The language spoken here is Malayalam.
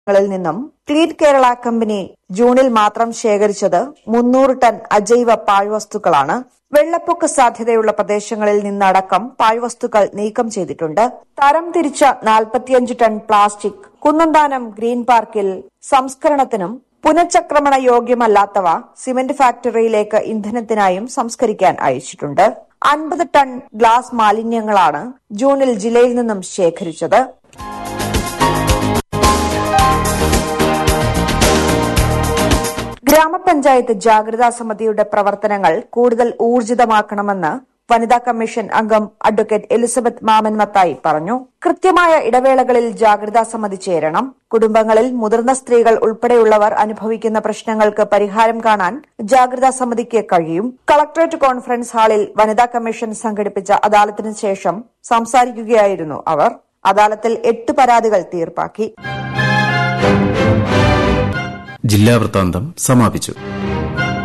ങ്ങളിൽ നിന്നും ക്ലീൻ കേരള കമ്പനി ജൂണിൽ മാത്രം ശേഖരിച്ചത് മുന്നൂറ് ടൺ അജൈവ പാഴ്വസ്തുക്കളാണ് വെള്ളപ്പൊക്ക സാധ്യതയുള്ള പ്രദേശങ്ങളിൽ നിന്നടക്കം പാഴ്വസ്തുക്കൾ നീക്കം ചെയ്തിട്ടുണ്ട് തരം തിരിച്ച നാൽപ്പത്തിയഞ്ച് ടൺ പ്ലാസ്റ്റിക് കുന്നന്താനം ഗ്രീൻ പാർക്കിൽ സംസ്കരണത്തിനും പുനഃചക്രമണ യോഗ്യമല്ലാത്തവ സിമന്റ് ഫാക്ടറിയിലേക്ക് ഇന്ധനത്തിനായും സംസ്കരിക്കാൻ അയച്ചിട്ടുണ്ട് അൻപത് ടൺ ഗ്ലാസ് മാലിന്യങ്ങളാണ് ജൂണിൽ ജില്ലയിൽ നിന്നും ശേഖരിച്ചത് ഗ്രാമപഞ്ചായത്ത് ജാഗ്രതാ സമിതിയുടെ പ്രവർത്തനങ്ങൾ കൂടുതൽ ഊർജിതമാക്കണമെന്ന് വനിതാ കമ്മീഷൻ അംഗം അഡ്വക്കേറ്റ് എലിസബത്ത് മാമൻ മത്തായി പറഞ്ഞു കൃത്യമായ ഇടവേളകളിൽ ജാഗ്രതാ സമിതി ചേരണം കുടുംബങ്ങളിൽ മുതിർന്ന സ്ത്രീകൾ ഉൾപ്പെടെയുള്ളവർ അനുഭവിക്കുന്ന പ്രശ്നങ്ങൾക്ക് പരിഹാരം കാണാൻ ജാഗ്രതാ സമിതിക്ക് കഴിയും കളക്ടറേറ്റ് കോൺഫറൻസ് ഹാളിൽ വനിതാ കമ്മീഷൻ സംഘടിപ്പിച്ച അദാലത്തിന് ശേഷം സംസാരിക്കുകയായിരുന്നു അവർ അദാലത്തിൽ എട്ട് പരാതികൾ തീർപ്പാക്കി ജില്ലാ വൃത്താന്തം സമാപിച്ചു